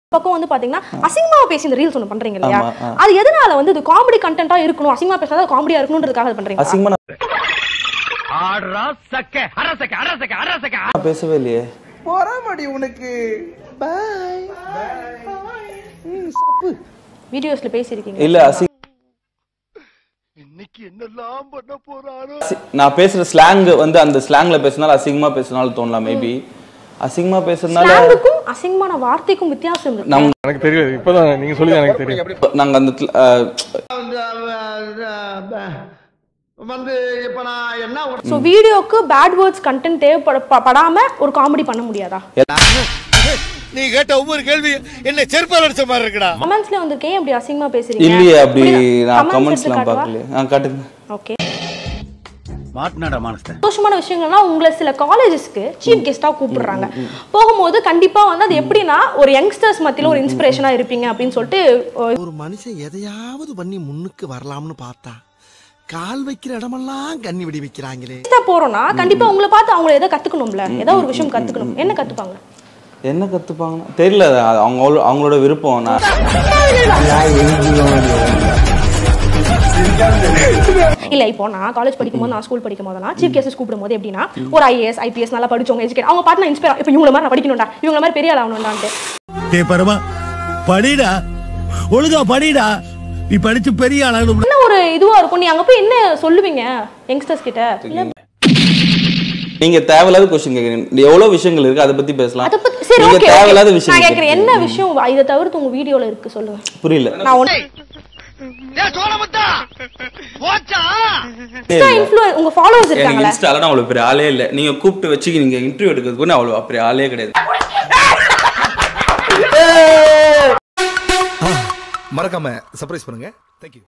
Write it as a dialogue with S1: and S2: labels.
S1: பக்கம் வந்து பாத்தீங்கன்னா அசிங்கமா பேசி இந்த ரீல்ஸ் ஒன்று பண்றீங்க இல்லையா
S2: ஆமா, ஆ.
S1: அது எதனால வந்து இது காமெடி கண்டென்ட்டா இருக்கணும் அசிங்கமா பேசாத காமெடியா இருக்கணும்ன்றதுக்காக இது பண்றீங்க
S2: அசிங்கமா
S3: ஆடுறா சக்க அரசக்க அரசக்க அரசக்க
S2: நான் பேசவே இல்லையே
S4: பொறாமடி உனக்கு பாய்
S1: வீடியோஸ்ல பேசியிருக்கீங்க
S2: இல்ல அசிங்க
S3: இன்னைக்கு என்னெல்லாம் பண்ண போறாரோ
S2: அசி- நான் பேசுற ஸ்லாங் வந்து அந்த ஸ்லாங்ல பேசினாலும் அசிங்கமா பேசினாலும் தோணலாம் மேபி அசிங்கமா பேசுறதுனால
S1: ஸ்லாங்குக்கும் அசிங்கமான வார்த்தைக்கும் வித்தியாசம் இருக்கு
S2: நம்
S5: எனக்கு தெரியாது இப்பதான் நீங்க சொல்லி தான் எனக்கு தெரியும்
S2: நாங்க அந்த அஹ்,
S4: வந்து இப்ப நான் என்ன
S1: ஸோ வீடியோக்கு பேட் வேர்ட்ஸ் கண்டென்ட் தேவைப்பட ப- படாம ஒரு காமெடி பண்ண முடியாதா
S6: நீ கேட்ட ஒவ்வொரு கேள்வி என்ன செருப்பால் அடிச்ச மாதிரி இருக்குடா
S1: கமெண்ட்ஸ்ல வந்திருக்கேன் அப்படி அசிங்கமா பேசுறீங்க
S2: இல்லையே அப்படி நான்
S1: Comments
S2: கமெண்ட்ஸ்லாம்
S1: எடுத்து காட்டவா?
S2: பார்க்கலையே ஆ காட்டுங்க
S1: ஓகே
S6: மாட்டினாடா மானஸ்த
S1: சந்தோஷமான விஷயங்கள்லாம் உங்களை சில காலேஜஸ்க்கு சீஃப் கெஸ்டா கூப்பிடுறாங்க போகும்போது கண்டிப்பா வந்து அது எப்படின்னா ஒரு யங்ஸ்டர்ஸ் மத்தியில ஒரு இன்ஸ்பிரேஷனா இருப்பீங்க அப்படின்னு சொல்லிட்டு
S7: ஒரு மனுஷன் எதையாவது பண்ணி முன்னுக்கு வரலாம்னு பார்த்தா கால் வைக்கிற இடமெல்லாம் கண்ணி வெடி வைக்கிறாங்களே
S1: கெஸ்டா போறோம்னா கண்டிப்பா உங்களை பார்த்து அவங்க ஏதோ கத்துக்கணும்ல ஏதோ ஒரு விஷயம் கத்துக்கணும் என்ன கத்துப்பாங்க
S2: என்ன கத்துப்பாங்கன்னா தெரியல அது அவங்க அவங்களோ- அவங்களோட விருப்பம் நான்
S1: இல்ல இப்போ நான் காலேஜ் படிக்கும் போது நான் ஸ்கூல் படிக்கும் போதெல்லாம் சீஃப் கெஸ்ட் கூப்பிடும் போது எப்படின்னா ஒரு ஐஏஎஸ் ஐபிஎஸ் நல்லா படிச்சவங்க எஜுகேட் அவங்க பார்த்து நான் இன்ஸ்பயர் இப்போ இவங்கள மாதிரி நான் படிக்கணும்டா இவங்கள மாதிரி பெரிய ஆள் ஆகணும்டான்ட்டு
S6: டே பரமா படிடா ஒழுங்கா படிடா நீ படிச்சு பெரிய ஆளாகணும்
S1: என்ன ஒரு இதுவா இருக்கும் நீ அங்க போய் என்ன சொல்லுவீங்க யங்ஸ்டர்ஸ் கிட்ட இல்ல
S2: நீங்க தேவையில்லாத கொஸ்டின் கேக்குறீங்க எவ்வளவு விஷயங்கள் இருக்கு அதை பத்தி பேசலாம்
S1: அத பத்தி சரி
S2: நீங்க
S1: ஓகே
S2: தேவையில்லாத
S1: நான்
S2: விஷயம்
S1: கேக்குறேன் என்ன விஷயம் இதை தவிர்த்து உங்க வீடியோல இருக்கு சொல்லுங்க
S2: புரியல
S1: நான் ஒன்னு
S3: சோழமுத்தா போச்சா
S1: இன்ஃப்ளூயன்ஸ் உங்க ஃபாலோவர்ஸ்
S2: எனக்கு
S1: இருக்காங்களே
S2: இன்ஸ்டால நான் அவ்வளவு பெரிய ஆளே இல்ல நீங்க கூப்பிட்டு வச்சு நீங்க இன்டர்வியூ எடுக்கிறதுக்கு கூட அவ்வளவு பெரிய ஆளே கிடையாது
S7: மறக்காம சர்ப்ரைஸ் பண்ணுங்க தேங்க்யூ